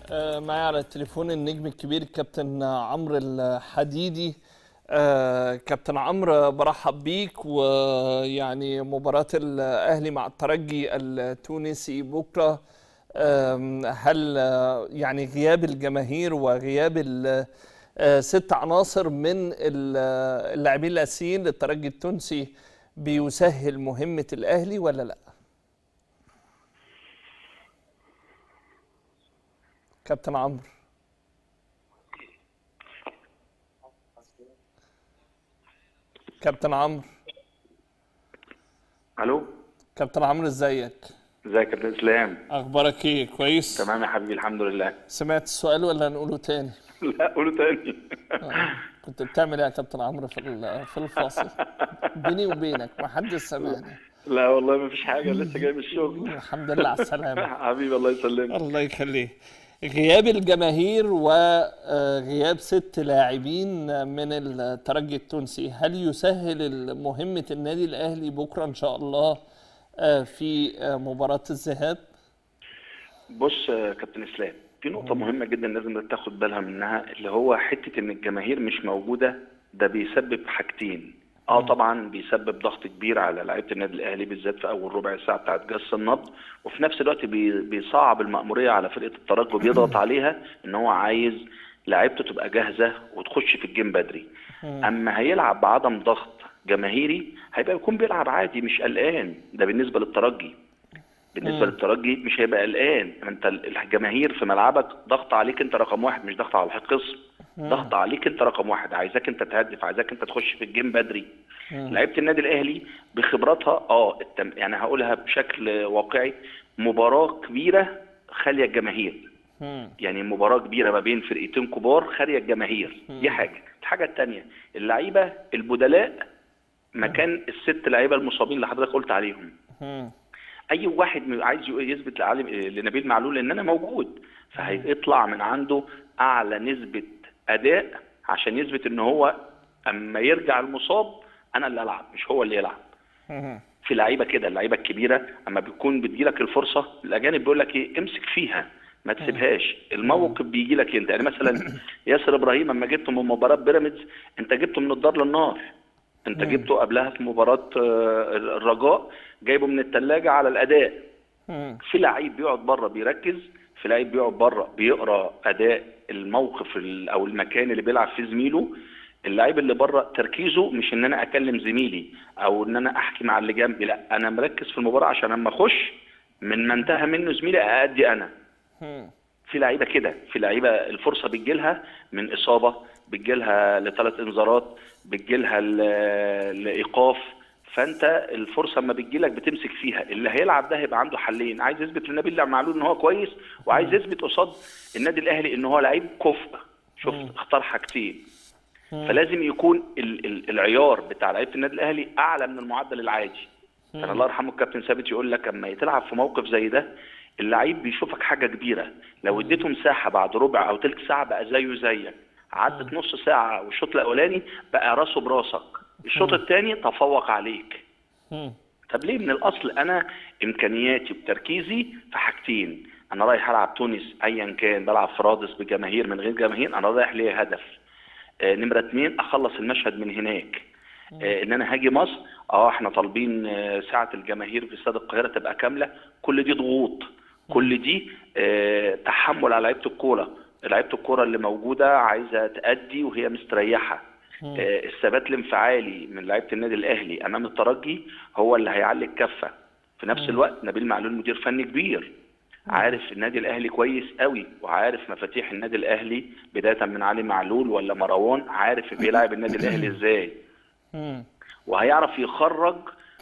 آه، معايا على التليفون النجم الكبير كابتن عمرو الحديدي آه، كابتن عمرو برحب بيك ويعني مباراة الأهلي مع الترجي التونسي بكرة آم، هل آه، يعني غياب الجماهير وغياب ال- آه، ست عناصر من ال- آه، اللاعبين الأساسيين للترجي التونسي بيسهل مهمة الأهلي ولا لأ؟ كابتن عمرو كابتن عمرو الو كابتن عمرو ازيك ازيك يا كابتن اسلام اخبارك ايه كويس تمام يا حبيبي الحمد لله سمعت السؤال ولا نقوله تاني لا قولوا تاني آه. كنت بتعمل ايه يا كابتن عمرو في ال- في الفاصل بيني وبينك ما حدش سمعني لا والله ما فيش حاجه لسه جاي من الشغل الحمد لله على السلامه حبيبي الله يسلمك الله يخليه غياب الجماهير وغياب ست لاعبين من الترجي التونسي هل يسهل مهمة النادي الأهلي بكرة إن شاء الله آه، في آه، مباراة الذهاب؟ بص يا كابتن اسلام في نقطه مهمه جدا لازم تاخد بالها منها اللي هو حته ان الجماهير مش موجوده ده بيسبب حاجتين اه طبعا بيسبب ضغط كبير على لعيبه النادي الاهلي بالذات في اول ربع ساعه بتاعت جس النبض وفي نفس الوقت بي- بيصعب المأموريه على فرقه الترجي وبيضغط عليها ان هو عايز لعيبته تبقى جاهزه وتخش في الجيم بدري اما هيلعب بعدم ضغط جماهيري هيبقى يكون بيلعب عادي مش قلقان ده بالنسبه للترجي بالنسبه للترجي مش هيبقى قلقان انت الجماهير في ملعبك ضغط عليك انت رقم واحد مش ضغط على الخصم ضغط عليك انت رقم واحد عايزاك انت تهدف عايزاك انت تخش في الجيم بدري لعيبه النادي الاهلي بخبراتها اه التم... يعني هقولها بشكل واقعي مباراه كبيره خاليه الجماهير مم. يعني مباراة كبيرة ما بين فرقتين كبار خارية الجماهير دي حاجة الحاجة التانية اللعيبة البدلاء مكان الست لعيبة المصابين اللي حضرتك قلت عليهم مم. اي واحد م- عايز يثبت لعالم لنبيل معلول ان انا موجود فهيطلع من عنده اعلى نسبة اداء عشان يثبت ان هو اما يرجع المصاب انا اللي العب مش هو اللي يلعب مم. في لعيبه كده اللعيبه الكبيره اما بيكون بتجيلك الفرصه الاجانب بيقول لك ايه امسك فيها ما تسيبهاش الموقف بيجي لك انت يعني مثلا ياسر ابراهيم اما جبته من مباراه بيراميدز انت جبته من الدار للنار انت جبته قبلها في مباراه آه، الرجاء جايبه من الثلاجه على الاداء مم. في لعيب بيقعد بره بيركز في لعيب بيقعد بره بيقرا اداء الموقف ال- او المكان اللي بيلعب فيه زميله اللعيب اللي بره تركيزه مش ان انا اكلم زميلي او ان انا احكي مع اللي جنبي لا انا مركز في المباراه عشان اما اخش من ما انتهى منه زميلي اادي انا مم. في لعيبه كده في لعيبه الفرصه بتجيلها من اصابه بتجيلها لثلاث انذارات بتجيلها ل- لايقاف فانت الفرصه اما بتجيلك بتمسك فيها اللي هيلعب ده هيبقى عنده حلين عايز يثبت لنبيل معلول ان هو كويس وعايز يثبت قصاد النادي الاهلي ان هو لعيب كفء شفت اختار حاجتين فلازم يكون ال- ال- العيار بتاع لعيبه النادي الاهلي اعلى من المعدل العادي كان الله يرحمه الكابتن ثابت يقول لك اما تلعب في موقف زي ده اللعيب بيشوفك حاجه كبيره لو اديته مساحه بعد ربع او تلت ساعه بقى زيه زيك عدت نص ساعه والشوط الاولاني بقى راسه براسك الشوط الثاني تفوق عليك مم. طب ليه من الاصل انا امكانياتي وتركيزي في حاجتين انا رايح العب تونس ايا كان بلعب في رادس بجماهير من غير جماهير انا رايح ليه هدف آه نمره اتنين اخلص المشهد من هناك آه ان انا هاجي مصر اه احنا طالبين آه ساعه الجماهير في استاد القاهره تبقى كامله كل دي ضغوط كل دي آه تحمل على لعيبه الكوره لعيبه الكوره اللي موجوده عايزه تأدي وهي مستريحه آه، الثبات الانفعالي من لعيبه النادي الاهلي امام الترجي هو اللي هيعلي الكفه في نفس الوقت نبيل معلول مدير فني كبير عارف النادي الاهلي كويس قوي وعارف مفاتيح النادي الاهلي بدايه من علي معلول ولا مروان عارف بيلعب النادي الاهلي ازاي مم. وهيعرف يخرج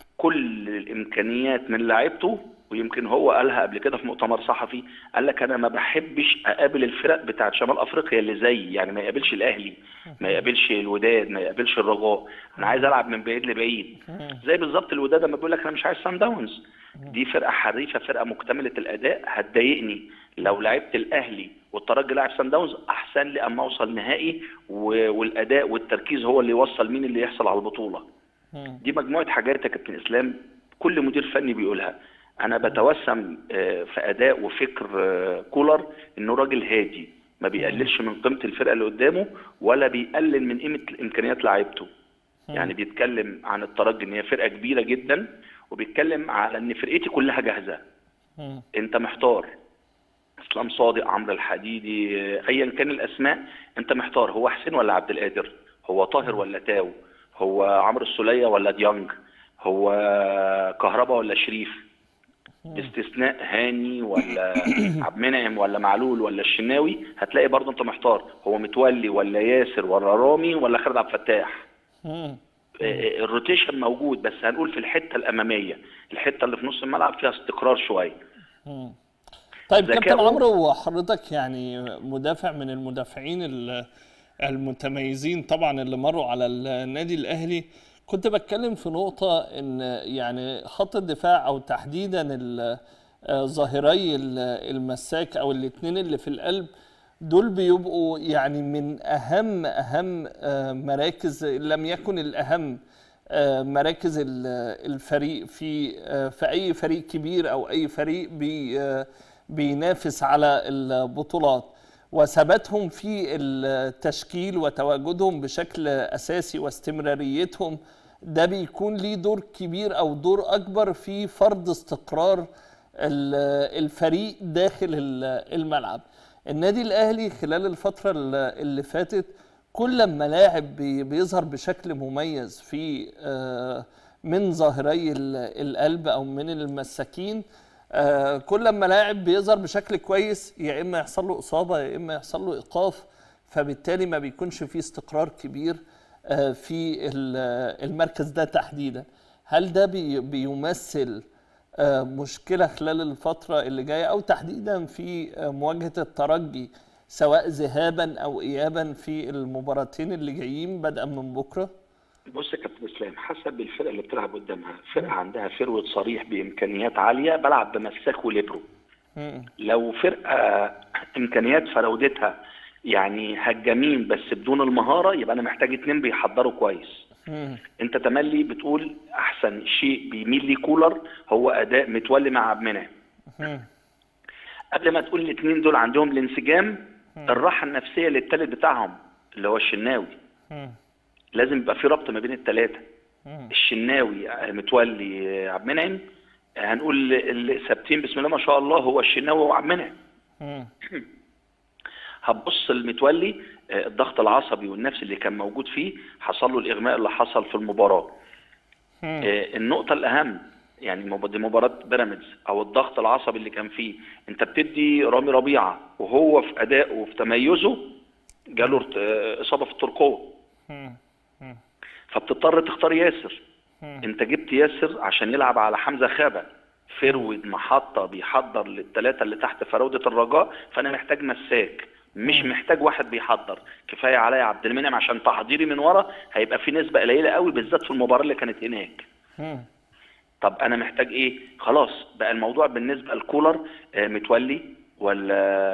كل الامكانيات من لعيبته ويمكن هو قالها قبل كده في مؤتمر صحفي قال لك انا ما بحبش اقابل الفرق بتاعت شمال افريقيا اللي زي يعني ما يقابلش الاهلي ما يقابلش الوداد ما يقابلش الرجاء انا عايز العب من بعيد لبعيد زي بالظبط الوداد لما بيقول لك انا مش عايز سان داونز دي فرقه حريفه فرقه مكتمله الاداء هتضايقني لو لعبت الاهلي والترجي لاعب سان داونز احسن لي اما اوصل نهائي و- والاداء والتركيز هو اللي يوصل مين اللي يحصل على البطوله مم. دي مجموعه حاجات يا كابتن اسلام كل مدير فني بيقولها انا بتوسم آه، في اداء وفكر آه، كولر انه راجل هادي ما بيقللش من قيمه الفرقه اللي قدامه ولا بيقلل من قيمه امكانيات لعيبته يعني بيتكلم عن الترجي ان هي فرقه كبيره جدا وبيتكلم على ان فرقتي كلها جاهزه مم. انت محتار اسلام صادق عمرو الحديدي آه، ايا كان الاسماء انت محتار هو حسين ولا عبد القادر هو طاهر ولا تاو هو عمرو السوليه ولا ديانج هو كهربا ولا شريف باستثناء هاني ولا عبد المنعم ولا معلول ولا الشناوي هتلاقي برضه انت محتار هو متولي ولا ياسر ولا رامي ولا خالد عبد الفتاح مم. آه، الروتيشن موجود بس هنقول في الحته الاماميه الحته اللي في نص الملعب فيها استقرار شويه طيب ذكاؤه- كابتن عمرو وحضرتك يعني مدافع من المدافعين ال- المتميزين طبعا اللي مروا على النادي الاهلي كنت بتكلم في نقطة ان يعني خط الدفاع او تحديدا ال- آه، ظاهري ال- المساك او الاتنين اللي في القلب دول بيبقوا يعني من اهم اهم آه، مراكز إن لم يكن الاهم آه، مراكز ال- الفريق في آه، في اي فريق كبير او اي فريق بي آه، بينافس على البطولات وثباتهم في التشكيل وتواجدهم بشكل اساسي واستمراريتهم ده بيكون ليه دور كبير او دور اكبر في فرض استقرار ال- الفريق داخل ال- الملعب النادي الاهلي خلال الفتره ال- اللي فاتت كل ما لاعب بي- بيظهر بشكل مميز في آه، من ظاهري ال- القلب او من المساكين آه، كل ما لاعب بيظهر بشكل كويس يا اما يحصل له اصابه يا اما يحصل له ايقاف فبالتالي ما بيكونش في استقرار كبير آه، في ال- المركز ده تحديدا هل ده بي- بيمثل آه، مشكله خلال الفتره اللي جايه او تحديدا في آه، مواجهه الترجي سواء ذهابا او ايابا في المباراتين اللي جايين بدءا من بكره بص يا كابتن اسلام حسب الفرقه اللي بتلعب قدامها فرقه عندها فروت صريح بامكانيات عاليه بلعب بمساك وليبرو مم. لو فرقه امكانيات فراودتها يعني هجامين بس بدون المهاره يبقى انا محتاج اتنين بيحضروا كويس مم. انت تملي بتقول احسن شيء بيميل ليه كولر هو اداء متولي مع عبد المنعم مم. قبل ما تقول الاثنين دول عندهم الانسجام الراحه النفسيه للثالث بتاعهم اللي هو الشناوي مم. لازم يبقى في ربط ما بين الثلاثه مم. الشناوي آه، متولي آه، عبد المنعم آه، هنقول اللي ثابتين بسم الله ما شاء الله هو الشناوي وعبد المنعم مم. هتبص المتولي آه، الضغط العصبي والنفسي اللي كان موجود فيه حصل له الاغماء اللي حصل في المباراه مم. آه، النقطه الاهم يعني مب- دي مباراه بيراميدز او الضغط العصبي اللي كان فيه انت بتدي رامي ربيعه وهو في ادائه وفي تميزه جاله ارت- آه، اصابه في الترقوه مم. مم. فبتضطر تختار ياسر مم. انت جبت ياسر عشان يلعب على حمزه خابه فرود محطه بيحضر للثلاثه اللي تحت فراوده الرجاء فانا محتاج مساك مش محتاج واحد بيحضر كفايه عليا عبد المنعم عشان تحضيري من ورا هيبقى في نسبه قليله قوي بالذات في المباراه اللي كانت هناك مم. طب انا محتاج ايه خلاص بقى الموضوع بالنسبه لكولر آه، متولي ولا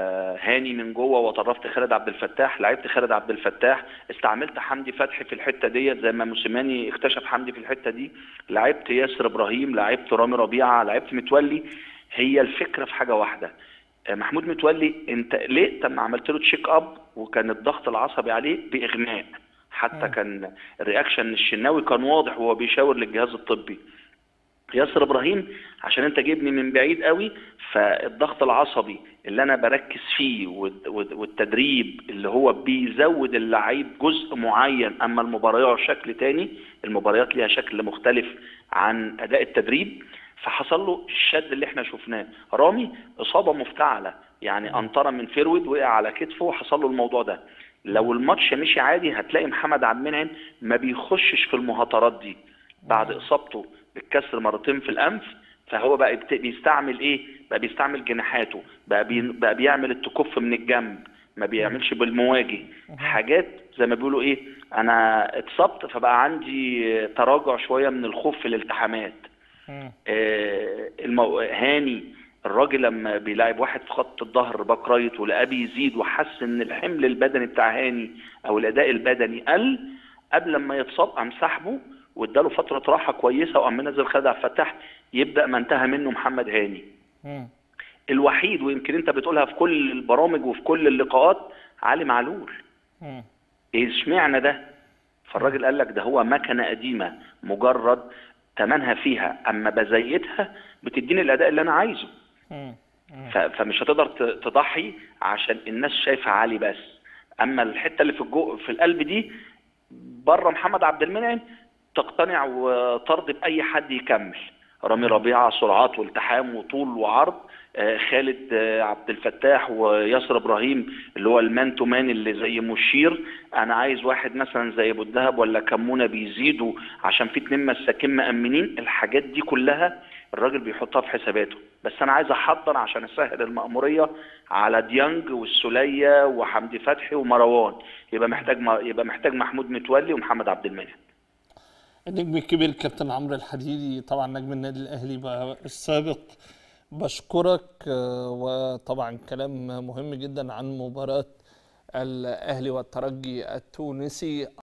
هاني من جوه وطرفت خالد عبد الفتاح لعبت خالد عبد الفتاح استعملت حمدي فتحي في الحته ديت زي ما موسيماني اكتشف حمدي في الحته دي لعبت ياسر ابراهيم لعبت رامي ربيعه لعبت متولي هي الفكره في حاجه واحده آه، محمود متولي انت ليه لما عملت له تشيك اب وكان الضغط العصبي عليه باغماء حتى كان الرياكشن الشناوي كان واضح وهو بيشاور للجهاز الطبي ياسر ابراهيم عشان انت جايبني من بعيد قوي فالضغط العصبي اللي انا بركز فيه والد- والد- والتدريب اللي هو بيزود اللعيب جزء معين اما المباريات شكل تاني المباريات ليها شكل مختلف عن اداء التدريب فحصل له الشد اللي احنا شفناه رامي اصابه مفتعله يعني انطره من فيرود وقع على كتفه وحصل له الموضوع ده لو الماتش مشي عادي هتلاقي محمد عبد المنعم ما بيخشش في المهاترات دي بعد اصابته بالكسر مرتين في الانف فهو بقى يبت- بيستعمل ايه بقى بيستعمل جناحاته بقى, بي... بقى بيعمل التكف من الجنب ما بيعملش بالمواجه حاجات زي ما بيقولوا ايه انا اتصبت فبقى عندي تراجع شويه من الخوف في الالتحامات مم. آه، المو... هاني الراجل لما بيلاعب واحد في خط الظهر باك رايت ولقاه بيزيد وحس ان الحمل البدني بتاع هاني او الاداء البدني قل قبل ما يتصاب قام سحبه واداله فتره راحه كويسه وقام منزل خالد عبد الفتاح يبدا ما انتهى منه محمد هاني مم. الوحيد ويمكن انت بتقولها في كل البرامج وفي كل اللقاءات علي معلول مم. ايه اشمعنى ده فالراجل قال لك ده هو مكنه قديمه مجرد تمنها فيها اما بزيتها بتديني الاداء اللي انا عايزه مم. مم. ف- فمش هتقدر ت- تضحي عشان الناس شايفه علي بس اما الحته اللي في الجو في القلب دي بره محمد عبد المنعم تقتنع وترضي باي حد يكمل رامي ربيعه سرعات والتحام وطول وعرض آه، خالد آه، عبد الفتاح وياسر ابراهيم اللي هو المان تو مان اللي زي مشير انا عايز واحد مثلا زي ابو الدهب ولا كمونه بيزيدوا عشان في اتنين مساكين مأمنين الحاجات دي كلها الراجل بيحطها في حساباته بس انا عايز احضر عشان اسهل المأمورية على ديانج والسولية وحمدي فتحي ومروان يبقى محتاج يبقى محتاج محمود متولي ومحمد عبد المنعم النجم الكبير كابتن عمرو الحديدي طبعا نجم النادي الاهلي بقى السابق بشكرك آه، وطبعا كلام مهم جدا عن مباراة الاهلي والترجي التونسي